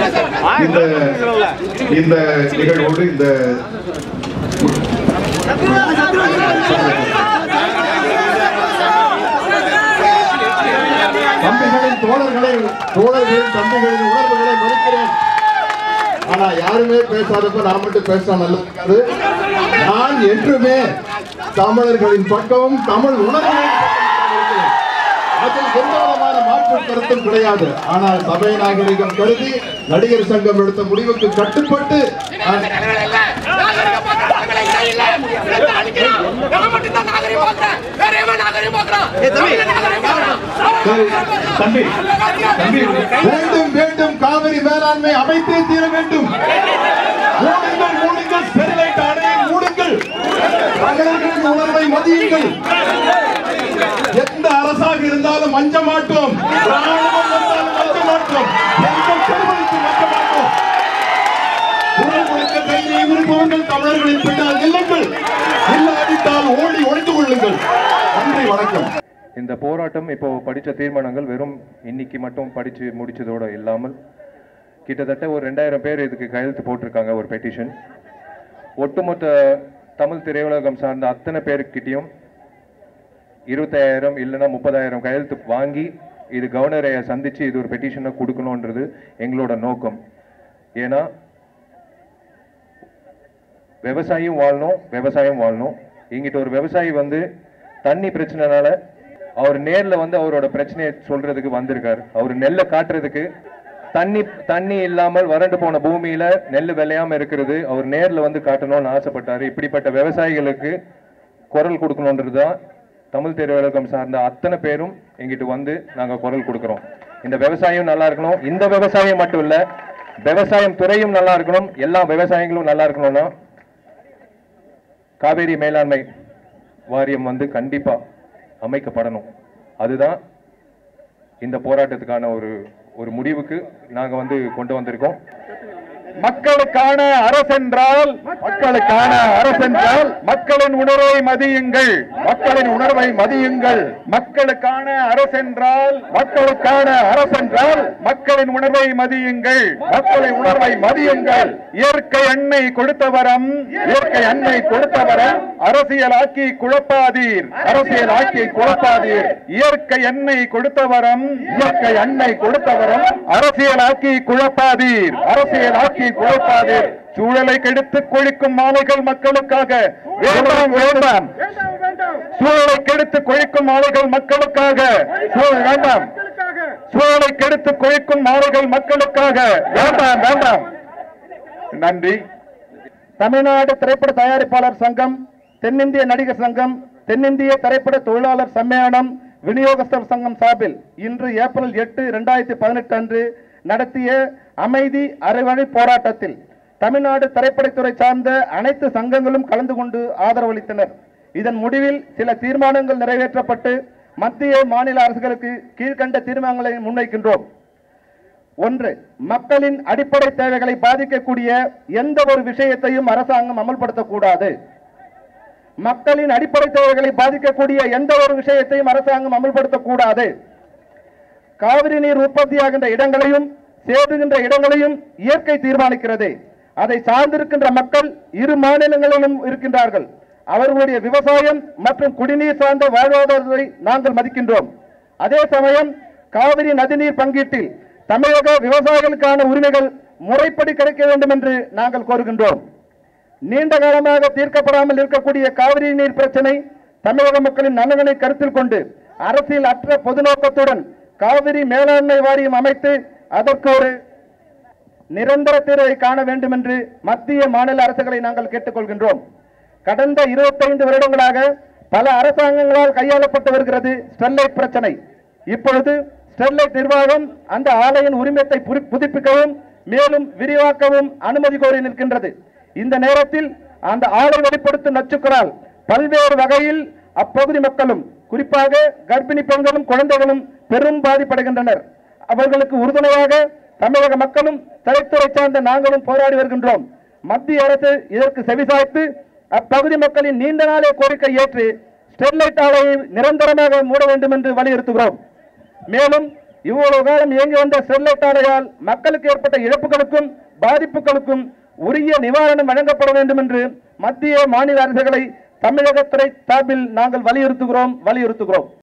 இந்த இந்த நிகழ்வோடு இந்த தம்பிகளின் தோழர்களை தோழர்களின் தம்பிகளின் உணர்வுகளை மறுக்கிறேன் ஆனா யாருமே பேசாதப்ப நான் மட்டும் பேசினா நல்லா இருக்காது நான் என்றுமே தமிழர்களின் பக்கமும் தமிழ் உணர்வுகளின் பக்கமும் இருக்கிறேன். அதில் எந்த விதமான மாற்று கருத்தும் கிடையாது ஆனால் சபை நாகரிகம் கருதி நடிகர் சங்கம் எடுத்த முடிவுக்கு கட்டுப்பட்டு நான் சரி, தம்பி தம்பி வேண்டும் வேண்டும் காவிரி மேலாண்மை அமைத்தே தீர வேண்டும் மூடுங்கள் மூடுங்கள் ஸ்டெர்லைட் ஆணையை மூடுங்கள் தமிழர்களின் உணர்வை மதியுங்கள் எந்த அரசாக இருந்தாலும் அஞ்ச மாட்டோம் ராணுவம் வந்தாலும் அஞ்ச மாட்டோம் எங்கள் திருமணிக்கு அஞ்ச மாட்டோம் குரல் கொடுக்க கையை விரும்புவங்கள் தமிழர்களின் பின்னால் இல்லங்கள் இல்லாவிட்டால் ஓடி ஒழித்து கொள்ளுங்கள் நன்றி வணக்கம் இந்த போராட்டம் இப்போ படித்த தீர்மானங்கள் வெறும் இன்னைக்கு மட்டும் படித்து முடிச்சதோடு இல்லாமல் கிட்டத்தட்ட ஒரு ரெண்டாயிரம் பேர் இதுக்கு கையெழுத்து போட்டிருக்காங்க ஒரு பெட்டிஷன் ஒட்டுமொத்த தமிழ் திரையுலகம் சார்ந்த அத்தனை பேருக்கிட்டையும் இருபத்தாயிரம் இல்லைன்னா முப்பதாயிரம் கையெழுத்து வாங்கி இது கவர்னரை சந்தித்து இது ஒரு பெட்டிஷனை கொடுக்கணுன்றது எங்களோட நோக்கம் ஏன்னா விவசாயியும் வாழணும் விவசாயம் வாழணும் இங்கிட்ட ஒரு விவசாயி வந்து தண்ணி பிரச்சனைனால அவர் நேர்ல வந்து அவரோட பிரச்சனையை சொல்றதுக்கு வந்திருக்காரு அவர் நெல்லை காட்டுறதுக்கு தண்ணி தண்ணி இல்லாமல் வறண்டு போன பூமியில நெல் விளையாம இருக்கிறது அவர் நேர்ல வந்து காட்டணும்னு ஆசைப்பட்டாரு இப்படிப்பட்ட விவசாயிகளுக்கு குரல் கொடுக்கணுன்றது தான் தமிழ் திரையுலகம் சார்ந்த அத்தனை பேரும் எங்கிட்ட வந்து நாங்க குரல் கொடுக்கிறோம் இந்த விவசாயம் நல்லா இருக்கணும் இந்த விவசாயம் மட்டும் இல்ல விவசாயம் துறையும் நல்லா இருக்கணும் எல்லா விவசாயிகளும் நல்லா இருக்கணும்னா காவேரி மேலாண்மை வாரியம் வந்து கண்டிப்பா அமைக்கப்படணும் அதுதான் இந்த போராட்டத்துக்கான ஒரு ஒரு முடிவுக்கு நாங்க வந்து கொண்டு வந்திருக்கோம் மக்களுக்கான அரசென்றால் மக்களுக்கான அரசென்றால் மக்களின் உணர்வை மதியுங்கள் மக்களின் உணர்வை மதியுங்கள் மக்களுக்கான அரசென்றால் மக்களுக்கான அரசென்றால் மக்களின் உணர்வை மதியுங்கள் மக்களின் உணர்வை மதியுங்கள் இயற்கை அன்னை கொடுத்த வரம் இயற்கை அன்னை கொடுத்த வரம் அரசியலாக்கி குழப்பாதீர் அரசியலாக்கி குழப்பாதீர் இயற்கை அன்னை கொடுத்த வரம் இயற்கை அன்னை கொடுத்த வரம் அரசியலாக்கி குழப்பாதீர் அரசியலாக்கி குழப்பாதீர் சூழலை கெடுத்து கொழிக்கும் மாலைகள் மக்களுக்காக வேண்டாம் வேண்டாம் சூழலை கெடுத்து கொழிக்கும் மாலைகள் மக்களுக்காக சூழல் வேண்டாம் சூழலை கெடுத்து கொழிக்கும் மாலைகள் மக்களுக்காக வேண்டாம் வேண்டாம் நன்றி தமிழ்நாடு திரைப்பட தயாரிப்பாளர் சங்கம் தென்னிந்திய நடிகர் சங்கம் தென்னிந்திய திரைப்பட தொழிலாளர் சம்மேளனம் விநியோகஸ்தர் சங்கம் சார்பில் இன்று ஏப்ரல் எட்டு இரண்டாயிரத்தி பதினெட்டு அன்று நடத்திய அமைதி அரைவழி போராட்டத்தில் தமிழ்நாடு திரைப்படத்துறை சார்ந்த அனைத்து சங்கங்களும் கலந்து கொண்டு ஆதரவளித்தனர் இதன் முடிவில் சில தீர்மானங்கள் நிறைவேற்றப்பட்டு மத்திய மாநில அரசுகளுக்கு கீழ்கண்ட தீர்மானங்களை முன்வைக்கின்றோம் ஒன்று மக்களின் அடிப்படை தேவைகளை பாதிக்கக்கூடிய எந்த ஒரு விஷயத்தையும் அரசாங்கம் அமல்படுத்தக்கூடாது மக்களின் அடிப்படை தேவைகளை பாதிக்கக்கூடிய எந்த ஒரு விஷயத்தையும் அரசாங்கம் அமல்படுத்தக்கூடாது காவிரி நீர் உற்பத்தியாகின்ற இடங்களையும் சேருகின்ற இடங்களையும் இயற்கை தீர்மானிக்கிறது அதை சார்ந்திருக்கின்ற மக்கள் இரு மாநிலங்களிலும் இருக்கின்றார்கள் அவர்களுடைய விவசாயம் மற்றும் குடிநீர் சார்ந்த வாழ்வாதாரத்தை நாங்கள் மதிக்கின்றோம் அதே சமயம் காவிரி நதிநீர் பங்கீட்டில் தமிழக விவசாயிகளுக்கான உரிமைகள் முறைப்படி கிடைக்க வேண்டும் என்று நாங்கள் கோருகின்றோம் நீண்ட காலமாக தீர்க்கப்படாமல் இருக்கக்கூடிய காவிரி நீர் பிரச்சனை தமிழக மக்களின் நலன்களை கருத்தில் கொண்டு அரசியல் அற்ற பொது நோக்கத்துடன் காவிரி மேலாண்மை வாரியம் அமைத்து அதற்கு ஒரு நிரந்தர தீர்வை காண வேண்டும் என்று மத்திய மாநில அரசுகளை நாங்கள் கேட்டுக்கொள்கின்றோம் கடந்த 25 வருடங்களாக பல அரசாங்கங்களால் கையாளப்பட்டு வருகிறது ஸ்டெர்லைட் பிரச்சனை இப்பொழுது ஸ்டெர்லைட் நிர்வாகம் அந்த ஆலையின் உரிமத்தை புரி- புதுப்பிக்கவும் மேலும் விரிவாக்கவும் அனுமதி கோரி நிற்கின்றது இந்த நேரத்தில் அந்த ஆலை வெளிப்படுத்தும் நச்சுக்களால் பல்வேறு வகையில் அப்பகுதி மக்களும் குறிப்பாக கர்ப்பிணி பெண்களும் குழந்தைகளும் பெரும் பாதிப்படைகின்றனர் அவர்களுக்கு உறுதுணையாக தமிழக மக்களும் திரைத்துறை சார்ந்த நாங்களும் போராடி வருகின்றோம் மத்திய அரசு இதற்கு செவிசாய்த்து அப்பகுதி மக்களின் நீண்ட நாளே கோரிக்கை ஏற்று ஸ்டெர்லைட் ஆலையை நிரந்தரமாக மூட வேண்டும் என்று வலியுறுத்துகிறோம் மேலும் இவ்வளவு காலம் இயங்கி வந்த ஸ்டெர்லைட் ஆலையால் மக்களுக்கு ஏற்பட்ட இழப்புகளுக்கும் பாதிப்புகளுக்கும் உரிய நிவாரணம் வழங்கப்பட வேண்டும் என்று மத்திய மாநில அரசுகளை தமிழகத்துறை சார்பில் நாங்கள் வலியுறுத்துகிறோம் வலியுறுத்துகிறோம்